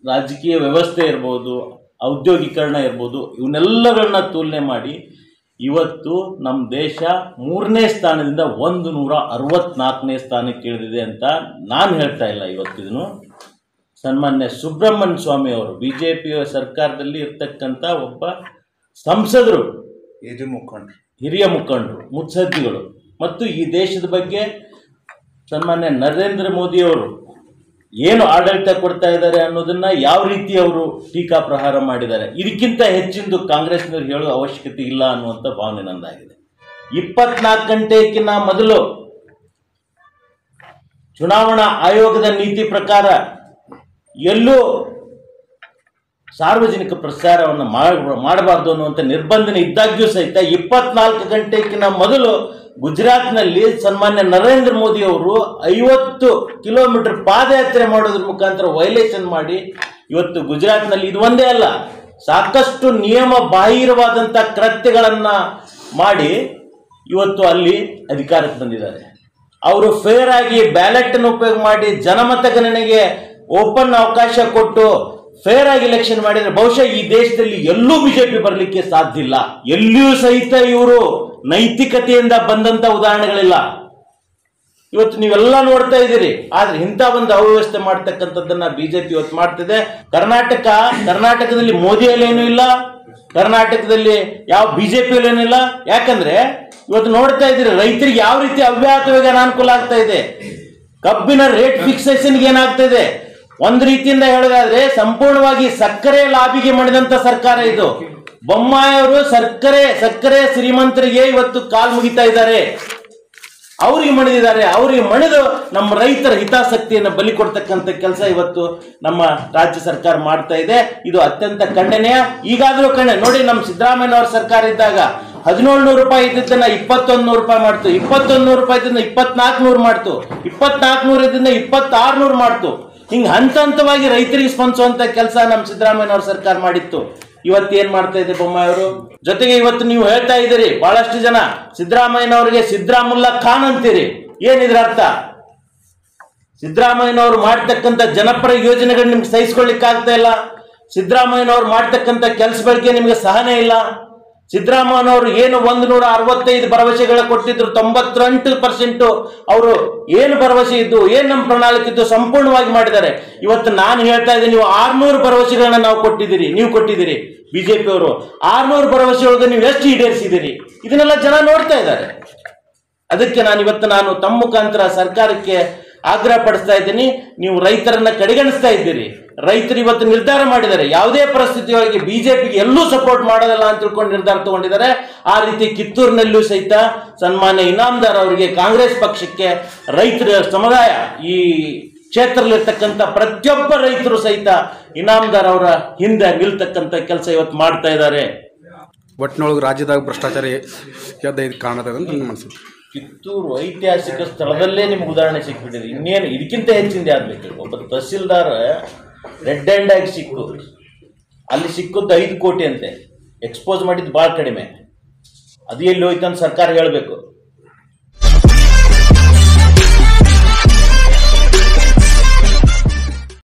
ರಾಜಕೀಯ ವ್ಯವಸ್ಥೆ ಇರ್ಬೋದು ಔದ್ಯೋಗೀಕರಣ ಇರ್ಬೋದು ಇವನ್ನೆಲ್ಲಗಳನ್ನ ತುಲನೆ ಮಾಡಿ ಇವತ್ತು ನಮ್ಮ ದೇಶ ಮೂರನೇ ಸ್ಥಾನದಿಂದ ಒಂದು ನೂರ ಅರವತ್ನಾಲ್ಕನೇ ಸ್ಥಾನಕ್ಕೆ ಇಳಿದಿದೆ ಅಂತ ನಾನು ಹೇಳ್ತಾ ಇಲ್ಲ ಇವತ್ತಿದನು ಸನ್ಮಾನ್ಯ ಸುಬ್ರಹ್ಮಣ್ಯ ಸ್ವಾಮಿ ಅವರು ಬಿ ಜೆ ಪಿ ಸರ್ಕಾರದಲ್ಲಿ ಇರ್ತಕ್ಕಂಥ ಒಬ್ಬ ಸಂಸದರು ಹಿರಿಯ ಮುಖಂಡ್ರು ಹಿರಿಯ ಮುಖಂಡರು ಮುತ್ಸದ್ದಿಗಳು ಮತ್ತು ಈ ದೇಶದ ಬಗ್ಗೆ ಸನ್ಮಾನ್ಯ ನರೇಂದ್ರ ಮೋದಿಯವರು ಏನು ಆಡಳಿತ ಕೊಡ್ತಾ ಇದ್ದಾರೆ ಅನ್ನೋದನ್ನ ಯಾವ ರೀತಿ ಅವರು ಟೀಕಾ ಪ್ರಹಾರ ಮಾಡಿದ್ದಾರೆ ಇದಕ್ಕಿಂತ ಹೆಚ್ಚಿಂದು ಕಾಂಗ್ರೆಸ್ನವ್ರು ಹೇಳೋ ಅವಶ್ಯಕತೆ ಇಲ್ಲ ಅನ್ನುವಂಥ ಭಾವನೆ ನಂದಾಗಿದೆ ಇಪ್ಪತ್ನಾಲ್ಕು ಗಂಟೆಗಿನ್ನ ಮೊದಲು ಚುನಾವಣಾ ಆಯೋಗದ ನೀತಿ ಪ್ರಕಾರ ಎಲ್ಲೂ ಸಾರ್ವಜನಿಕ ಪ್ರಚಾರವನ್ನು ಮಾಡಬಾರ್ದು ಅನ್ನುವಂಥ ನಿರ್ಬಂಧನೆ ಇದ್ದಾಗ್ಯೂ ಸಹಿತ ಇಪ್ಪತ್ನಾಲ್ಕು ಗಂಟೆಗಿನ ಮೊದಲು ಗುಜರಾತ್ನಲ್ಲಿ ಸನ್ಮಾನ್ಯ ನರೇಂದ್ರ ಮೋದಿ ಅವರು ಐವತ್ತು ಕಿಲೋಮೀಟರ್ ಪಾದಯಾತ್ರೆ ಮಾಡೋದ್ರ ಮುಖಾಂತರ ವೈಲೇಷನ್ ಮಾಡಿ ಇವತ್ತು ಗುಜರಾತ್ನಲ್ಲಿ ಇದು ಒಂದೇ ಅಲ್ಲ ಸಾಕಷ್ಟು ನಿಯಮ ಬಾಹಿರವಾದಂಥ ಕೃತ್ಯಗಳನ್ನ ಮಾಡಿ ಇವತ್ತು ಅಲ್ಲಿ ಅಧಿಕಾರಕ್ಕೆ ಬಂದಿದ್ದಾರೆ ಅವರು ಫೇರ್ ಆಗಿ ಬ್ಯಾಲೆಟ್ ಅನ್ನು ಉಪಯೋಗ ಮಾಡಿ ಜನಮತ ಗಣನೆಗೆ ಓಪನ್ ಅವಕಾಶ ಕೊಟ್ಟು ಫೇರ್ ಆಗಿ ಎಲೆಕ್ಷನ್ ಮಾಡಿದ್ರೆ ಬಹುಶಃ ಈ ದೇಶದಲ್ಲಿ ಎಲ್ಲೂ ಬಿಜೆಪಿ ಬರಲಿಕ್ಕೆ ಸಾಧ್ಯ ಇಲ್ಲ ಎಲ್ಲಿಯೂ ಸಹಿತ ಇವರು ನೈತಿಕತೆಯಿಂದ ಬಂದಂತ ಉದಾಹರಣೆಗಳಿಲ್ಲ ಇವತ್ತು ನೀವೆಲ್ಲ ನೋಡ್ತಾ ಇದ್ದೀರಿ ಆದ್ರೆ ಇಂಥ ಒಂದು ಅವ್ಯವಸ್ಥೆ ಮಾಡ್ತಕ್ಕಂಥದ್ದನ್ನ ಬಿಜೆಪಿ ಇವತ್ತು ಮಾಡ್ತಿದೆ ಕರ್ನಾಟಕ ಕರ್ನಾಟಕದಲ್ಲಿ ಮೋದಿಯಲ್ಲೇನೂ ಇಲ್ಲ ಕರ್ನಾಟಕದಲ್ಲಿ ಯಾವ ಬಿಜೆಪಿಯಲ್ಲೇನೂ ಇಲ್ಲ ಯಾಕಂದ್ರೆ ಇವತ್ತು ನೋಡ್ತಾ ಇದ್ದೀರಿ ರೈತರಿಗೆ ಯಾವ ರೀತಿ ಅವ್ಯಾಹತವಾಗಿ ಅನಾನುಕೂಲ ಆಗ್ತಾ ಇದೆ ಕಬ್ಬಿನ ರೇಟ್ ಫಿಕ್ಸೇಷನ್ಗೆ ಏನಾಗ್ತಾ ಇದೆ ಒಂದು ರೀತಿಯಿಂದ ಹೇಳೋದಾದ್ರೆ ಸಂಪೂರ್ಣವಾಗಿ ಸಕ್ಕರೆ ಲಾಭಿಗೆ ಮಾಡಿದಂತ ಸರ್ಕಾರ ಇದು ಬೊಮ್ಮಾಯಿ ಅವರು ಸಕ್ಕರೆ ಸಕ್ಕರೆ ಶ್ರೀಮಂತರಿಗೆ ಇವತ್ತು ಕಾಲ್ ಮುಗಿತಾ ಇದ್ದಾರೆ ಅವ್ರಿಗೆ ಮಣಿದಿದ್ದಾರೆ ಅವ್ರಿಗೆ ಮಣಿದು ನಮ್ಮ ರೈತರ ಹಿತಾಸಕ್ತಿಯನ್ನು ಬಲಿ ಕೊಡ್ತಕ್ಕಂಥ ಕೆಲಸ ಇವತ್ತು ನಮ್ಮ ರಾಜ್ಯ ಸರ್ಕಾರ ಮಾಡ್ತಾ ಇದೆ ಇದು ಅತ್ಯಂತ ಖಂಡನೀಯ ಈಗಾದರೂ ಖಂಡನೆ ನೋಡಿ ನಮ್ಮ ಸಿದ್ದರಾಮಯ್ಯ ಅವ್ರ ಸರ್ಕಾರ ಇದ್ದಾಗ ಹದಿನೇಳು ನೂರು ರೂಪಾಯಿ ಇದ್ದಿದ್ದನ್ನ ಇಪ್ಪತ್ತೊಂದು ನೂರು ರೂಪಾಯಿ ಮಾಡ್ತು ಇಪ್ಪತ್ತೊಂದು ನೂರು ರೂಪಾಯಿ ಇದ್ದಿಂದ ಇಪ್ಪತ್ನಾಲ್ಕು ನೂರು ಮಾಡ್ತು ಇಪ್ಪತ್ನಾಲ್ಕು ನೂರು ಇದ್ದಿಂದ ಇಪ್ಪತ್ತಾರು ನೂರು ಮಾಡ್ತು ಹಿಂಗೆ ಹಂತ ಹಂತವಾಗಿ ರೈತರಿಗೆ ಸ್ಪಂದಿಸುವಂತ ಕೆಲಸ ನಮ್ಮ ಸಿದ್ದರಾಮಯ್ಯ ಅವ್ರ ಸರ್ಕಾರ ಮಾಡಿತ್ತು ಇವತ್ತು ಏನ್ ಮಾಡ್ತಾ ಇದೆ ಬೊಮ್ಮಾಯಿ ಅವರು ಜೊತೆಗೆ ಇವತ್ತು ನೀವು ಹೇಳ್ತಾ ಇದ್ದೀರಿ ಬಹಳಷ್ಟು ಜನ ಸಿದ್ದರಾಮಯ್ಯನವರಿಗೆ ಸಿದ್ದರಾಮುಲ್ಲಾ ಖಾನ್ ಅಂತೀರಿ ಏನಿದ್ರ ಅರ್ಥ ಸಿದ್ದರಾಮಯ್ಯನವರು ಮಾಡ್ತಕ್ಕಂಥ ಜನಪರ ಯೋಜನೆಗಳು ನಿಮ್ಗೆ ಸಹಿಸ್ಕೊಳ್ಳಿಕ್ಕೆ ಆಗ್ತಾ ಇಲ್ಲ ಸಿದ್ದರಾಮಯ್ಯನವರು ಮಾಡ್ತಕ್ಕಂಥ ಕೆಲಸಗಳಿಗೆ ನಿಮ್ಗೆ ಸಹನೆ ಇಲ್ಲ ಸಿದ್ದರಾಮಯ್ಯನವರು ಏನು ಒಂದು ನೂರ ಅರವತ್ತೈದು ಭರವಸೆಗಳ ಕೊಟ್ಟಿದ್ರು ತೊಂಬತ್ತೆಂಟು ಪರ್ಸೆಂಟ್ ಅವರು ಏನು ಭರವಸೆ ಇದ್ದು ಏನು ನಮ್ಮ ಪ್ರಣಾಳಿಕೆ ಇದ್ದು ಸಂಪೂರ್ಣವಾಗಿ ಮಾಡಿದ್ದಾರೆ ಇವತ್ತು ನಾನು ಹೇಳ್ತಾ ಇದ್ದೀನಿ ನೀವು ಆರ್ನೂರು ಭರವಸೆಗಳನ್ನ ನಾವು ಕೊಟ್ಟಿದ್ದೀರಿ ನೀವು ಕೊಟ್ಟಿದ್ದೀರಿ ಬಿಜೆಪಿ ಅವರು ಆರ್ನೂರು ಭರವಸೆ ಒಳಗೆ ನೀವು ಎಷ್ಟು ಈಡೇರಿಸಿದ್ದೀರಿ ಇದನ್ನೆಲ್ಲ ಜನ ನೋಡ್ತಾ ಇದ್ದಾರೆ ಅದಕ್ಕೆ ನಾನು ಇವತ್ತು ನಾನು ತಮ್ಮ ಮುಖಾಂತರ ಸರ್ಕಾರಕ್ಕೆ ಆಗ್ರಹ ಪಡಿಸ್ತಾ ಇದ್ದೀನಿ ನೀವು ರೈತರನ್ನ ಕಡೆಗಣಿಸ್ತಾ ಇದ್ದೀರಿ ರೈತರು ಇವತ್ತು ನಿರ್ಧಾರ ಮಾಡಿದ್ದಾರೆ ಯಾವುದೇ ಪರಿಸ್ಥಿತಿಯೊಳಗೆ ಬಿಜೆಪಿಗೆ ಎಲ್ಲೂ ಸಪೋರ್ಟ್ ಮಾಡೋದಲ್ಲ ಅಂತ ತಿಳ್ಕೊಂಡು ನಿರ್ಧಾರ ತಗೊಂಡಿದ್ದಾರೆ ಆ ರೀತಿ ಕಿತ್ತೂರಿನಲ್ಲೂ ಸಹಿತ ಸನ್ಮಾನ್ಯ ಇನಾಮದಾರ್ ಅವರಿಗೆ ಕಾಂಗ್ರೆಸ್ ಪಕ್ಷಕ್ಕೆ ರೈತರ ಸಮುದಾಯ ಈ ಕ್ಷೇತ್ರದಲ್ಲಿರ್ತಕ್ಕಂಥ ಪ್ರತಿಯೊಬ್ಬ ರೈತರು ಸಹಿತ ಇನಾಮದಾರ್ ಅವರ ಹಿಂದೆ ನಿಲ್ತಕ್ಕಂಥ ಕೆಲಸ ಇವತ್ತು ಮಾಡ್ತಾ ಇದ್ದಾರೆ ಒಟ್ಟಿನೊಳಗೆ ರಾಜ್ಯದಾಗ ಭ್ರಷ್ಟಾಚಾರ ಎದ್ದ ಇದು ಕಾರಣದ ಅಂತ ನನ್ನ ಮನಸ್ಸು ಕಿತ್ತೂರು ಐತಿಹಾಸಿಕ ಸ್ಥಳದಲ್ಲೇ ನಿಮ್ಗೆ ಉದಾಹರಣೆ ಸಿಕ್ಬಿಟ್ಟಿದೆ ಇನ್ನೇನು ಇದಕ್ಕಿಂತ ಹೆಚ್ಚಿಂದ ಆಗ್ಬೇಕು ಒಬ್ಬ ತಹಸೀಲ್ದಾರ್ ರೆಡ್ ಹ್ಯಾಂಡ್ ಆಗಿ ಸಿಕ್ಕು ಅಲ್ಲಿ ಸಿಕ್ಕದ್ದು ಐದು ಕೋಟಿ ಅಂತೆ ಎಕ್ಸ್ಪೋಸ್ ಮಾಡಿದ್ದು ಭಾಳ ಕಡಿಮೆ ಅದು ಎಲ್ಲಿ ಹೋಯ್ತು ಅಂತ ಸರ್ಕಾರ ಹೇಳಬೇಕು